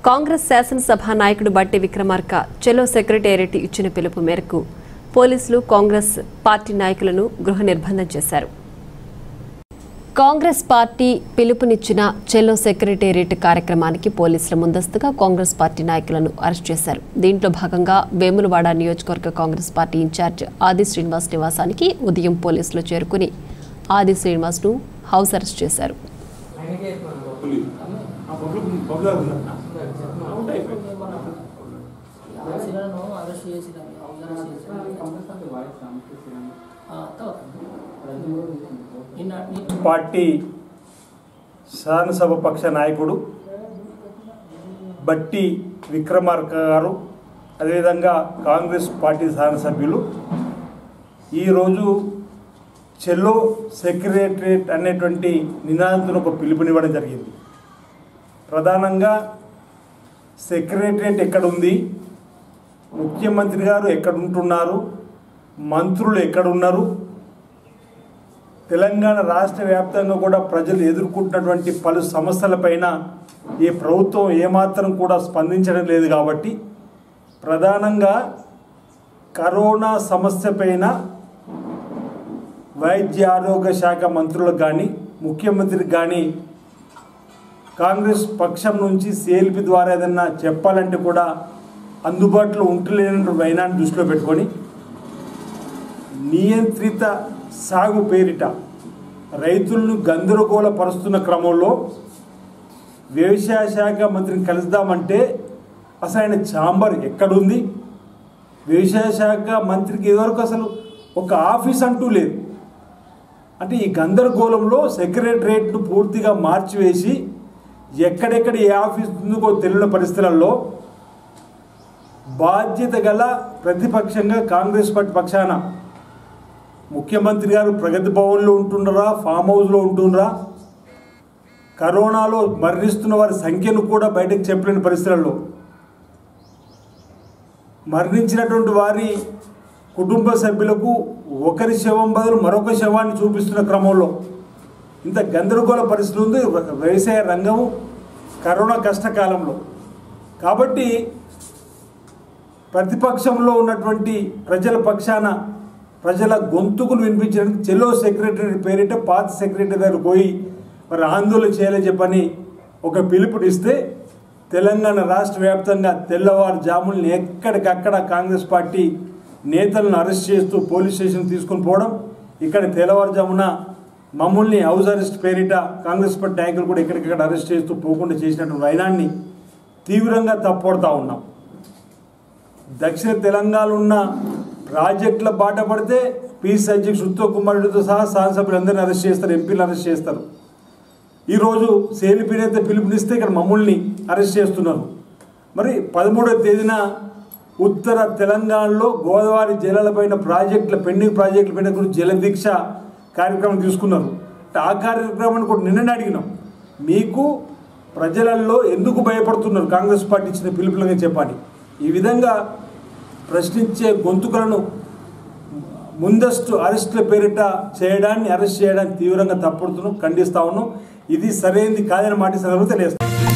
కాంగ్రెస్ శాసనసభ నాయకుడు బట్టి విక్రమార్క చెలో సెక్రటేరియట్ ఇచ్చిన పిలుపు మేరకు పోలీసులు కాంగ్రెస్ పార్టీ నాయకులను గృహ నిర్బంధం చేశారు కాంగ్రెస్ పార్టీ పిలుపునిచ్చిన చెలో సెక్రటేరియట్ కార్యక్రమానికి పోలీసుల ముందస్తుగా కాంగ్రెస్ పార్టీ నాయకులను అరెస్ట్ చేశారు దీంట్లో భాగంగా వేములవాడ నియోజకవర్గ కాంగ్రెస్ పార్టీ ఇన్ఛార్జ్ ఆది శ్రీనివాస్ నివాసానికి ఉదయం పోలీసులు చేరుకుని ఆది శ్రీనివాస్ను హౌస్ అరెస్ట్ చేశారు పులి ఆ బొబ్బులు బొబ్బులు ఉందా అవుట్ అయిపోయింది శిలను అరెస్ట్ చేసిన అరెస్ట్ చేసిన ఆ, తర్వాత నిన్న నిన్న పార్టీ శాసనసభ పక్ష నాయకుడు బట్టి విక్రమార్క గారు అదేవిధంగా కాంగ్రెస్ పార్టీ శాసనసభ్యులు ఈరోజు చెల్లో సెక్రటరేట్ అనేటువంటి నినాదంతో ఒక పిలుపునివ్వడం జరిగింది ప్రధానంగా సెక్రటరేట్ ఎక్కడుంది ముఖ్యమంత్రి గారు ఎక్కడ ఉంటున్నారు మంత్రులు ఎక్కడున్నారు తెలంగాణ రాష్ట్ర వ్యాప్తంగా కూడా ప్రజలు ఎదుర్కొంటున్నటువంటి పలు సమస్యలపైన ఈ ప్రభుత్వం ఏమాత్రం కూడా స్పందించడం లేదు కాబట్టి ప్రధానంగా కరోనా సమస్యపైన వైద్య ఆరోగ్య శాఖ మంత్రులకు కానీ ముఖ్యమంత్రికి కానీ కాంగ్రెస్ పక్షం నుంచి సిఎల్పి ద్వారా ఏదన్నా చెప్పాలంటే కూడా అందుబాటులో ఉంటలేని వైనాన్ని దృష్టిలో పెట్టుకొని నియంత్రిత సాగు పేరిట రైతులను గందరగోళపరుస్తున్న క్రమంలో వ్యవసాయ శాఖ మంత్రిని కలుద్దామంటే అసలు ఆయన ఛాంబర్ ఎక్కడుంది వ్యవసాయ శాఖ మంత్రికి ఇదివరకు అసలు ఒక ఆఫీస్ అంటూ లేదు అంటే ఈ గందరగోళంలో సెక్రటరేట్ను పూర్తిగా మార్చివేసి ఎక్కడెక్కడ ఏ ఆఫీస్ ఉందో తెలియని పరిస్థితులలో బాధ్యత గల ప్రతిపక్షంగా కాంగ్రెస్ పార్టీ పక్షాన ముఖ్యమంత్రి గారు ప్రగతి భవన్లో ఉంటుండరా ఫామ్ హౌస్లో ఉంటుండ్రా కరోనాలో మరణిస్తున్న వారి సంఖ్యను కూడా బయటకు చెప్పలేని పరిస్థితులలో మరణించినటువంటి వారి కుటుంబ సభ్యులకు ఒకరి శవం బదులు మరొక శవాన్ని చూపిస్తున్న క్రమంలో ఇంత గందరగోళ పరిస్థితి ఉంది వ్యవసాయ రంగము కరోనా కష్టకాలంలో కాబట్టి ప్రతిపక్షంలో ఉన్నటువంటి ప్రజల పక్షాన ప్రజల గొంతుకును వినిపించడానికి చెల్లో సెక్రటరీ పేరిట పాత సెక్రటరీ దగ్గర పోయి మరి ఆందోళన చేయాలని చెప్పని ఒక పిలుపునిస్తే తెలంగాణ రాష్ట్ర వ్యాప్తంగా తెల్లవారుజాముల్ని ఎక్కడికక్కడ కాంగ్రెస్ పార్టీ నేతలను అరెస్ట్ చేస్తూ పోలీస్ స్టేషన్ తీసుకొని పోవడం ఇక్కడ తెల్లవారుజామున మమ్మల్ని హౌస్ అరెస్ట్ పేరిట కాంగ్రెస్ పార్టీ నాయకులు కూడా ఎక్కడికక్కడ అరెస్ట్ చేస్తూ పోకుండా చేసినటువంటి వైనాన్ని తీవ్రంగా తప్పొడతా ఉన్నాం దక్షిణ తెలంగాణలో ఉన్న ప్రాజెక్టుల బాట పడితే పీసీ అధ్యక్షుడు ఉత్తమ్ కుమార్ రెడ్డితో సహా శాసనసభ్యులందరినీ అరెస్ట్ చేస్తారు ఎంపీలు అరెస్ట్ చేస్తారు ఈరోజు సేలిపీడైతే పిలుపునిస్తే ఇక్కడ మమ్మల్ని అరెస్ట్ చేస్తున్నారు మరి పదమూడవ తేదీన ఉత్తర తెలంగాణలో గోదావరి జలాలపైన ప్రాజెక్టుల పెండింగ్ ప్రాజెక్టుల పైన గురించి జలదీక్ష కార్యక్రమం తీసుకున్నారు ఆ కార్యక్రమాన్ని కూడా నిన్ననే అడిగినాం మీకు ప్రజలలో ఎందుకు భయపడుతున్నారు కాంగ్రెస్ పార్టీ ఇచ్చిన పిలుపులుగా చెప్పాలి ఈ విధంగా ప్రశ్నించే గొంతుకలను ముందస్తు అరెస్టుల పేరిట చేయడాన్ని అరెస్ట్ చేయడాన్ని తీవ్రంగా తప్పుడుతున్నాం ఖండిస్తా ఉన్నాం ఇది సరైనది కాదని మాట ఈ సందర్భంగా తెలియజేస్తాం